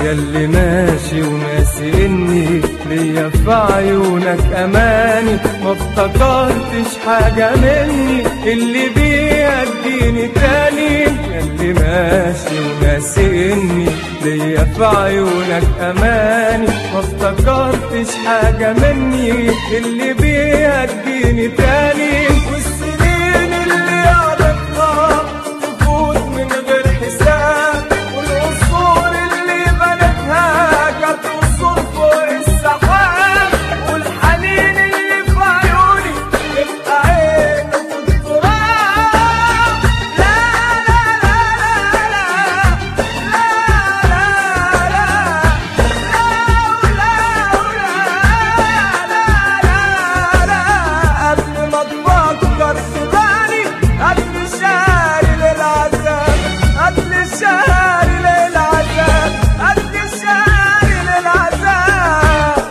ياللي ماشي وناسي اني ليا في عيونك اماني ما افتكرتش حاجة مني اللي بيها اديني تاني ياللي ماشي وناسي اني ليا في عيونك اماني ما افتكرتش حاجة مني اللي بيها اديني تاني والسنين اللي قضيتها تفوت من غير حساب والقصور اللي بنتها كانت قصور فوق السحاب والحنين اللي في عيوني يبقى عينه في التراب لا لا لا لا لا قبل ما تفكر تباني قبل شهري للعذاب قبل شهري للعذاب قبل شهري للعذاب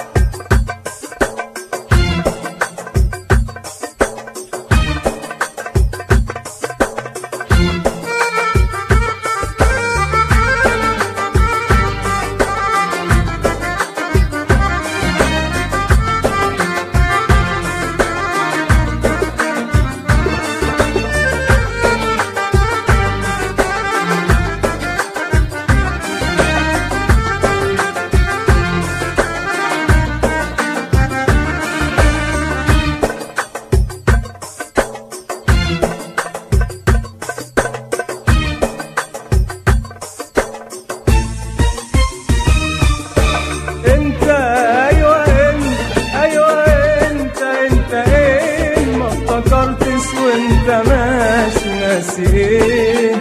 انت ايوه انت ايوه انت انت ايه ما افتكرتش وانت ماشي ناسي ايه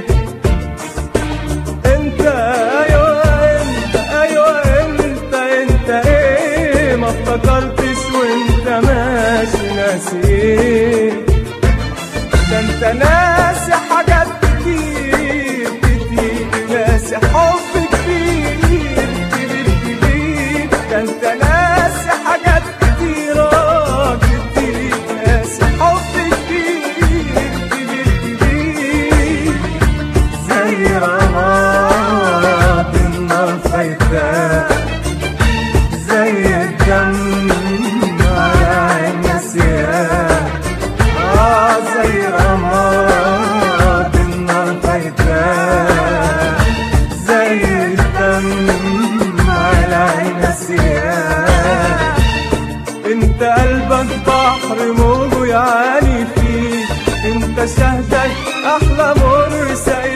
انت ايوه انت ايوه انت انت ايه ما افتكرتش وانت ماشي ناسي ايه ده انت ناسي حاجات كتير كتير ناسي حب كتير كبير كبير ده انت ناسي حاجات كتيرة كتير ناسي حب كتير كبير كبير زي رماد النار فايتاه زي الدم على عين نسيان آه زي رماد النار فايتاه زي الدم على عين نسيان انت قلبك بحر موجه يعاني فيه انت شهدك احلى مر سعيد